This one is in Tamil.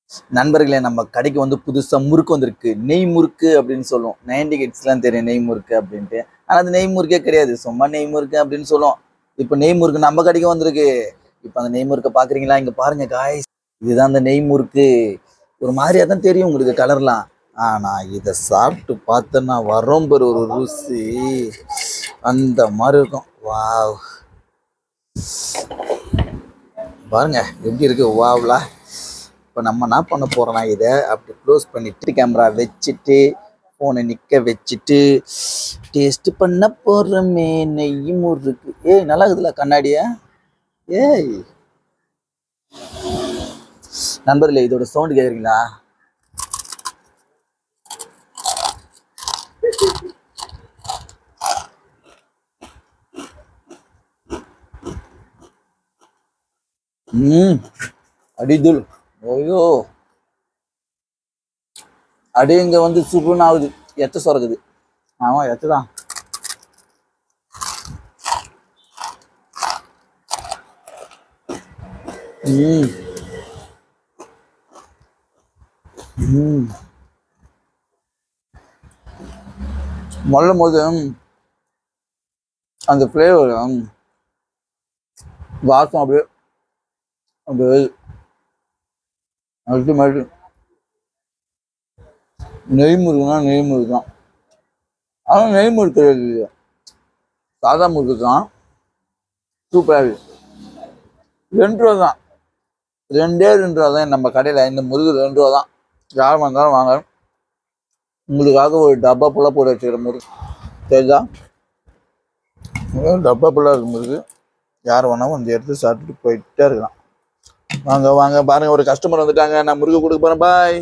நண்பர்களே நம்ம கடைக்கு வந்து புதுசா முறுக்கு வந்திருக்கு நெய் முறுக்கு அப்படின்னு சொல்லுவோம் நைன்டி கிட்ஸ்லாம் தெரியும் நெய் முறுக்கு அப்படின்ட்டு ஆனா அது நெய் முறுக்கே கிடையாது சும்மா நெய் முறுக்கு அப்படின்னு சொல்லுவோம் இப்போ நெய் முறுக்கு நம்ம கடைக்கு வந்திருக்கு இப்போ அந்த நெய் முறுக்கை பாக்குறீங்களா இங்க பாருங்க காய்ஸ் இதுதான் அந்த நெய் முறுக்கு ஒரு மாதிரியா தான் தெரியும் உங்களுக்கு கலர்லாம் ஆனா இதை சாப்பிட்டு பார்த்தோன்னா வரும் பாரு ஒரு ருசி அந்த மாதிரி இருக்கும் வாவ் பாருங்க எப்படி இருக்கு வாவ்ல இப்போ நம்ம என்ன பண்ண போறோம்னா இதை அப்படி க்ளோஸ் பண்ணிட்டு கேமரா வச்சுட்டு ஃபோனை நிக்க வச்சுட்டு டேஸ்ட் பண்ண போறோமே நெய் முறுக்கு ஏய் நல்லா இருக்குதுல கண்ணாடியா ஏய் நண்பர்களே இதோட சவுண்ட் கேக்குறீங்களா ம் அடிதுல் ஓயோ அடி இங்க வந்து சுருன்னு ஆகுது எத்த சுரக்குது ஆமா எத்ததான் ம் ம் மொல்லும் போது அந்த ஃப்ளேவர் வாசம் அப்படியே அப்படியே அல்டிமேட் நெய் முறுக்குனா நெய் முறுக்கு தான் ஆனால் நெய் முறுக்கு கிடையாது இது. சாதா முறுக்கு தான் சூப்பராக இருக்கு ரெண்டு ரூபா தான் ரெண்டே ரெண்டு ரூபா தான் நம்ம கடையில் இந்த முறுக்கு ரெண்டு ரூபா தான் யார் வந்தாலும் வாங்க உங்களுக்காக ஒரு டப்பா புள்ள போட்டு வச்சுக்கிற முறுக்கு தெரியுதா டப்பா புள்ள இருக்கு முறுக்கு யார் வேணாலும் வந்து எடுத்து சாப்பிட்டுட்டு போயிட்டே இருக்கலாம் வாங்க வாங்க பாருங்க ஒரு கஸ்டமர் வந்துட்டாங்க நான் முறுக்கு கொடுக்க போறேன் பாய்